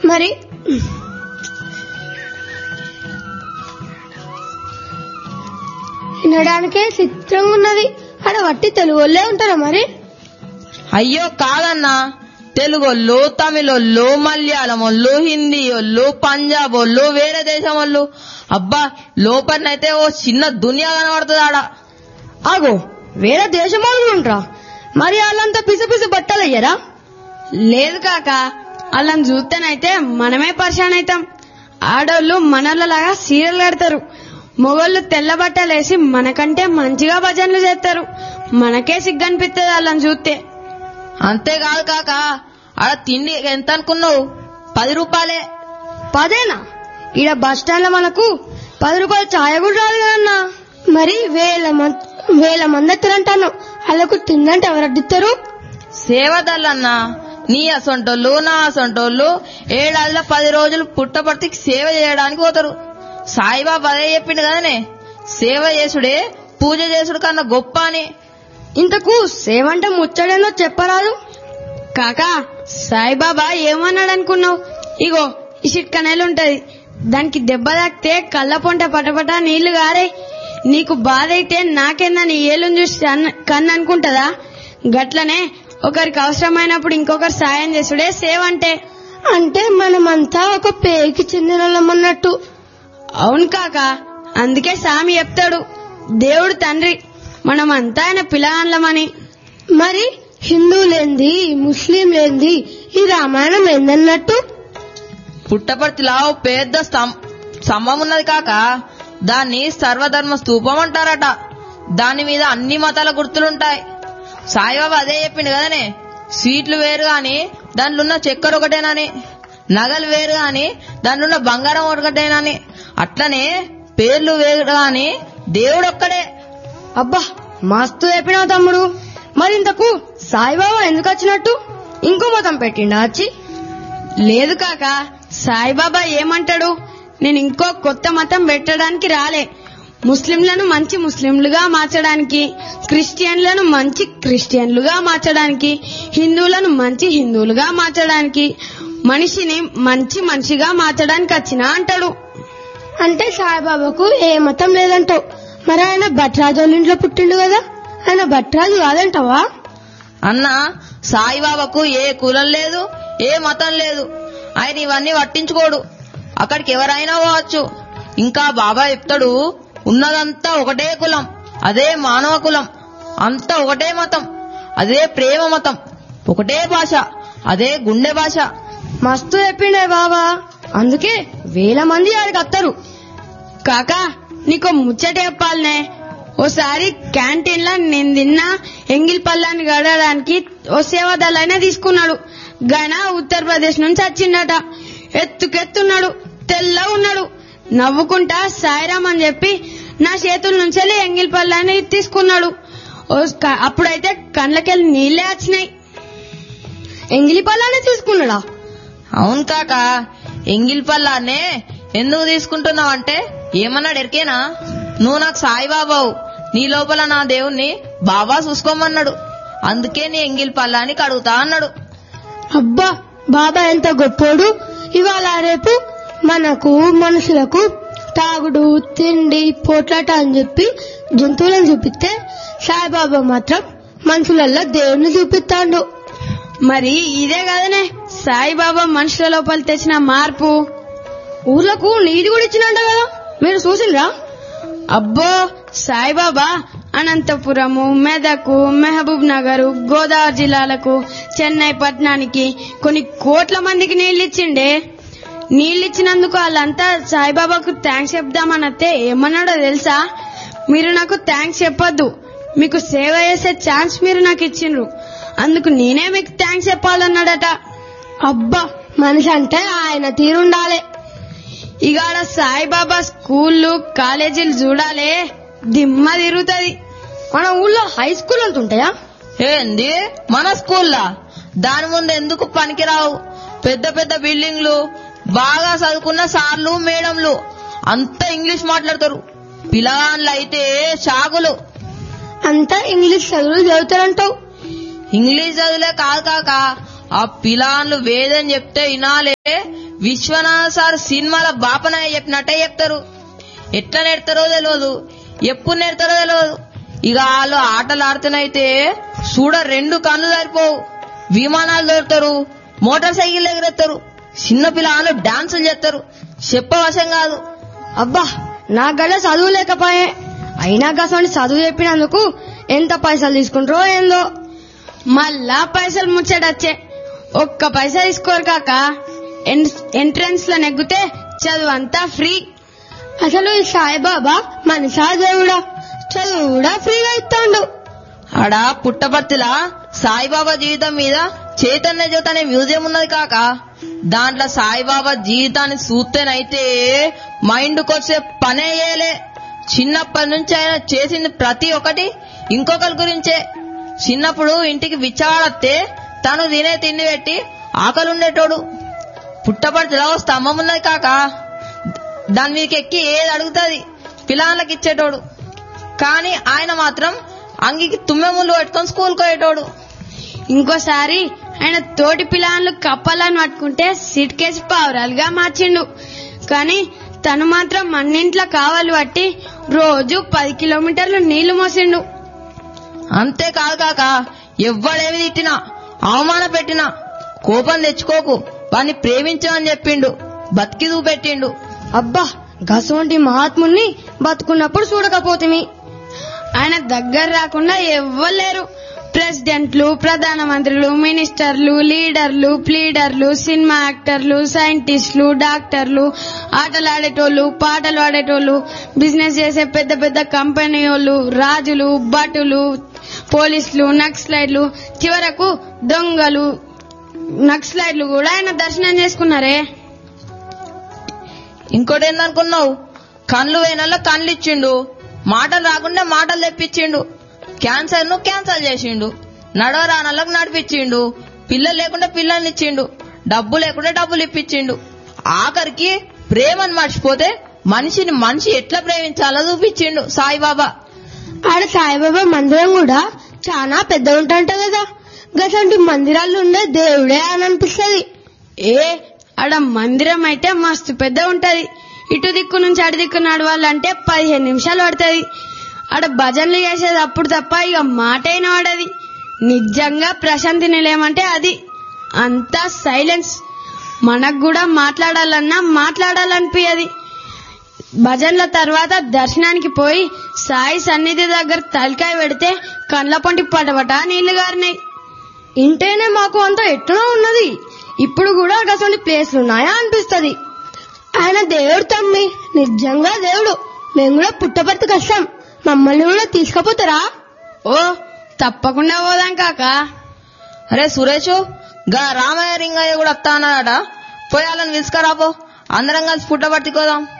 మరి వినడానికే చిత్రంగా ఉన్నది ఆడ వట్టి తెలుగు వాళ్ళే ఉంటారా మరి అయ్యో కాదన్నా తెలుగోళ్ళు తమిళోళ్ళు మలయాళం వాళ్ళు హిందీ వాళ్ళు పంజాబ్ వాళ్ళు వేరే దేశం వాళ్ళు అబ్బా లోపలనైతే ఓ చిన్న దునియా కనబడుతుంది ఆడ ఆగో వేరే దేశం వాళ్ళు ఉంటారా మరి వాళ్ళంతా పిసి పిసి బట్టలు అయ్యారా లేదు కాక వాళ్ళని చూస్తేనైతే మనమే పరిశాన్ అవుతాం ఆడోళ్ళు మనలాగా సీరియల్ కడతారు మొగోళ్ళు తెల్ల బట్టలు వేసి మనకంటే మంచిగా భజనలు చేస్తారు మనకే సిగ్గనిపిస్తుంది వాళ్ళని చూస్తే అంతేకాదు కాక ఆడ తిండి ఎంత అనుకున్నావు పది రూపాయలే పదేనా ఈడ బస్ స్టాండ్ లో మనకు పది రూపాయలు ఛాయ కూడా రాదు కదన్నా మరి వేల మంది వేల మంది ఎత్తారంటాను వాళ్ళకు తిందంటే ఎవరు అడ్డిస్తారు సేవదల్లన్నా నీ అసొంటోళ్ళు నా అసొంటోళ్ళు ఏడాదిలో పది రోజులు పుట్టపర్తికి సేవ చేయడానికి పోతారు సాయిబాబా అదే చెప్పిండు కదనే సేవ చేసుడే పూజ చేసుడు కన్నా గొప్ప అని ఇంతకు సేవంటే ముచ్చడేనో చెప్పరాదు కాకా సాయిబాబా ఏమన్నాడు అనుకున్నావు ఇగో ఈ చిట్కనేలు ఉంటది దానికి దెబ్బ తాకితే కళ్ళ పొంట పటపట నీళ్లు గారే నీకు బాధ అయితే నాకేందా నీ ఏలుని చూసి అన్న- కన్ను అనుకుంటదా గట్లనే ఒకరికి అవసరమైనప్పుడు ఇంకొకరు సాయం చేసుడే సేవ్ అంటే అంటే మనమంతా ఒక పేకి చెందిన వాళ్ళమన్నట్టు అవును కాక అందుకే సామి చెప్తాడు దేవుడు తండ్రి మనమంతా ఆయన పిల్లగాన్లమని మరి హిందువులేంది ముస్లింలేంది ఈ రామాయణం ఏందన్నట్టు పుట్టపర్తిలో ఓ పెద్ద స్తం- స్తంభం ఉన్నది కాక దాన్ని సర్వధర్మ స్తూపం అంటారట దాని మీద అన్ని మతాల గుర్తులుంటాయి సాయిబాబా అదే చెప్పిండు కదనే స్వీట్లు వేరు గాని దాంట్లో ఉన్న చక్కెర ఒకటేనని నగలు వేరు గాని దాంట్లో ఉన్న బంగారం ఒకటేనని అట్లనే పేర్లు వేరు గాని దేవుడు ఒక్కడే అబ్బా మస్తు చెప్పినావు తమ్ముడు మరి ఇంతకు సాయిబాబా ఎందుకు వచ్చినట్టు ఇంకో మతం పెట్టిండా వచ్చి లేదు కాక సాయిబాబా ఏమంటాడు నేను ఇంకో కొత్త మతం పెట్టడానికి రాలే ముస్లింలను మంచి ముస్లింలుగా మార్చడానికి క్రిస్టియన్లను మంచి క్రిస్టియన్లుగా మార్చడానికి హిందువులను మంచి హిందువులుగా మార్చడానికి మనిషిని మంచి మనిషిగా మార్చడానికి వచ్చిన అంటాడు అంటే సాయిబాబాకు ఏ మతం లేదంటావు మరి ఆయన భట్రాజు వాళ్ళ ఇంట్లో పుట్టిండు కదా ఆయన భట్రాజు కాదంటావా అన్న సాయిబాబాకు ఏ కులం లేదు ఏ మతం లేదు ఆయన ఇవన్నీ పట్టించుకోడు అక్కడికి ఎవరైనా పోవచ్చు ఇంకా బాబా చెప్తాడు ఉన్నదంతా ఒకటే కులం అదే మానవ కులం అంతా ఒకటే మతం అదే ప్రేమ మతం ఒకటే భాష అదే గుండె భాష మస్తు చెప్పిండే బాబా అందుకే వేల మంది ఆడికి వస్తారు కాకా నీకు ముచ్చట చెప్పాలనే ఓసారి క్యాంటీన్ లో నేను తిన్న ఎంగిల్ పళ్ళాన్ని గడడానికి ఓ సేవాదళైనా తీసుకున్నాడు గన ఉత్తరప్రదేశ్ నుంచి వచ్చిండట ఎత్తుకెత్తున్నాడు తెల్ల ఉన్నాడు నవ్వుకుంటా సాయిరామ్ అని చెప్పి నా చేతుల నుంచి ఎంగిల్ పళ్ళాన్ని తీసుకున్నాడు ఓ క- అప్పుడైతే కళ్ళకెళ్ళి నీళ్ళే వచ్చినాయి ఎంగిలి పళ్ళానే తీసుకున్నాడా అవును కాక ఎంగిల్ పల్లానే ఎందుకు తీసుకుంటున్నావు అంటే ఏమన్నాడు ఎరికేనా నువ్వు నాకు సాయిబాబావు నీ లోపల నా దేవుణ్ణి బాబా చూసుకోమన్నాడు అందుకే నీ ఎంగిల్ పల్లాని కడుగుతా అన్నాడు అబ్బా బాబా ఎంత గొప్పోడు ఇవాళ రేపు మనకు మనుషులకు తాగుడు తిండి పోట్లాట అని చెప్పి జంతువులను చూపిస్తే సాయిబాబా మాత్రం మనుషులలో దేవుణ్ణి చూపిస్తాడు మరి ఇదే కదనే సాయిబాబా మనుషుల లోపల తెచ్చిన మార్పు ఊర్లకు నీది కూడా ఇచ్చినట్ట కదా మీరు చూసిండ్రా అబ్బో సాయిబాబా అనంతపురము మెదకు మహబూబ్ నగర్ గోదావరి జిల్లాలకు చెన్నై పట్టణానికి కొన్ని కోట్ల మందికి నీళ్ళు ఇచ్చిండే నీళ్ళు ఇచ్చినందుకు వాళ్ళంతా సాయిబాబాకు థ్యాంక్స్ చెప్దామనతే ఏమన్నాడో తెలుసా మీరు నాకు థ్యాంక్స్ చెప్పొద్దు మీకు సేవ చేసే ఛాన్స్ మీరు నాకు ఇచ్చిండ్రు అందుకు నేనే మీకు థ్యాంక్స్ చెప్పాలన్నాడట అబ్బా మనిషి అంటే ఆయన తీరుండాలి ఇగాడ సాయిబాబా స్కూళ్ళు కాలేజీలు చూడాలే దిమ్మ తిరుగుతది మన ఊళ్ళో హై స్కూల్ అంత ఉంటాయా ఏంది మన స్కూల్లా దాని ముందు ఎందుకు పనికిరావు పెద్ద పెద్ద బిల్డింగ్లు బాగా చదువుకున్న సార్లు మేడంలు అంతా ఇంగ్లీష్ మాట్లాడతారు పిల్లగాళ్ళు అయితే షాకులు అంతా ఇంగ్లీష్ చదువులు చదువుతారంటావు ఇంగ్లీష్ చదువులే కాదు కాక ఆ పిలాన్లు వేదని చెప్తే వినాలే విశ్వనాథ్ సార్ సినిమాల బాపనాయ చెప్పినట్టే చెప్తారు ఎట్లా నేర్తారో తెలియదు ఎప్పుడు నేర్తారో తెలియదు ఇక వాళ్ళు ఆటలు ఆడుతున్నైతే చూడ రెండు కళ్ళు సరిపోవు విమానాలు దొరుకుతారు మోటార్ సైకిల్ ఎగరెత్తారు చిన్న పిల్లలు డాన్సులు చేస్తారు చెప్పవశం కాదు అబ్బా నా గడ చదువు లేకపోయే అయినా గసండి చదువు చెప్పినందుకు ఎంత పైసలు తీసుకుంటారో ఏందో మళ్ళా పైసలు ముచ్చటచ్చే ఒక్క పైసా తీసుకోరు కాక ఎంట్రన్స్ లో నెగ్గితే చదువు అంతా ఫ్రీ అసలు ఈ సాయిబాబా మనిషా దేవుడా చదువు కూడా ఫ్రీగా ఇస్తాడు ఆడ పుట్టపర్తిలా సాయిబాబా జీవితం మీద చైతన్య జ్యోతి అనే మ్యూజియం ఉన్నది కాక దాంట్లో సాయిబాబా జీవితాన్ని చూస్తేనైతే మైండ్కి వచ్చే పనే చేయలే చిన్నప్పటి నుంచి ఆయన చేసింది ప్రతి ఒక్కటి ఇంకొకరి గురించే చిన్నప్పుడు ఇంటికి విచ్చాడత్తే తను తినే తిండి పెట్టి ఆకలి ఉండేటోడు పుట్టపర్తిలో ఓ స్తంభం ఉన్నది కాక దాని మీదకి ఎక్కి ఏది అడుగుతుంది పిల్లలకి ఇచ్చేటోడు కానీ ఆయన మాత్రం అంగికి తుమ్మెముళ్ళు పెట్టుకొని స్కూల్కి పోయేటోడు ఇంకోసారి ఆయన తోటి పిల్లలు కప్పాలని పట్టుకుంటే సిట్కేసి పావురాలుగా మార్చిండు కానీ తను మాత్రం మన్నింట్లో కావాలి పట్టి రోజు పది కిలోమీటర్లు నీళ్లు మోసిండు అంతేకాదు కాక ఎవ్వడేమి తిట్టినా అవమాన పెట్టినా కోపం తెచ్చుకోకు వాణ్ణి ప్రేమించమని చెప్పిండు బతికి చూపెట్టిండు అబ్బా గసవంటి మహాత్ముని బతుకున్నప్పుడు చూడకపోతిమి ఆయన దగ్గర రాకుండా ఎవ్వలేరు ప్రెసిడెంట్లు ప్రధానమంత్రులు మినిస్టర్లు లీడర్లు ప్లీడర్లు సినిమా యాక్టర్లు సైంటిస్టులు డాక్టర్లు ఆటలు ఆడేటోళ్ళు పాటలు ఆడేటోళ్ళు బిజినెస్ చేసే పెద్ద పెద్ద కంపెనీ వాళ్ళు రాజులు భటులు పోలీసులు నక్సలైట్లు చివరకు దొంగలు నక్సలైట్లు కూడా ఆయన దర్శనం చేసుకున్నారే ఇంకోటి ఏందనుకున్నావు కళ్ళు వేనల్లో కళ్ళు ఇచ్చిండు మాటలు రాకుండా మాటలు తెప్పించిండు క్యాన్సర్ ను క్యాన్సర్ చేసిండు నడవరానలకు నడిపించిండు పిల్లలు లేకుండా పిల్లల్ని ఇచ్చిండు డబ్బు లేకుండా డబ్బులు ఇప్పించిండు ఆఖరికి ప్రేమను మర్చిపోతే మనిషిని మనిషి ఎట్లా ప్రేమించాలో చూపించిండు సాయిబాబా ఆడ సాయిబాబా మందిరం కూడా చాలా పెద్ద ఉంటంట కదా గసంటి మందిరాలు ఉండే దేవుడే అని అనిపిస్తుంది ఏ ఆడ మందిరం అయితే మస్తు పెద్ద ఉంటది ఇటు దిక్కు నుంచి అటు దిక్కు నడవాలంటే పదిహేను నిమిషాలు పడుతుంది ఆడ భజనలు చేసేది అప్పుడు తప్ప ఇక మాటైన వాడది నిజంగా ప్రశాంతి నిలయమంటే అది అంతా సైలెన్స్ మనకు కూడా మాట్లాడాలన్నా మాట్లాడాలనిపించది భజనల తర్వాత దర్శనానికి పోయి సాయి సన్నిధి దగ్గర తలకాయ పెడితే కళ్ళ పొంటి పటపట నీళ్లు గారినాయి ఇంటేనే మాకు అంత ఎట్లా ఉన్నది ఇప్పుడు కూడా గసంటి ప్లేస్లు ఉన్నాయా అనిపిస్తది ఆయన దేవుడు తమ్మి నిజంగా దేవుడు మేము కూడా పుట్టపర్తికి వస్తాం మమ్మల్ని కూడా తీసుకుపోతారా ఓ తప్పకుండా పోదాం కాకా అరే సురేష్ గా రామయ్య రింగయ్య కూడా వస్తా అన్నాడట పోయాలని పిలుచుకరాపో అందరం కలిసి పుట్టబట్టుకోదాం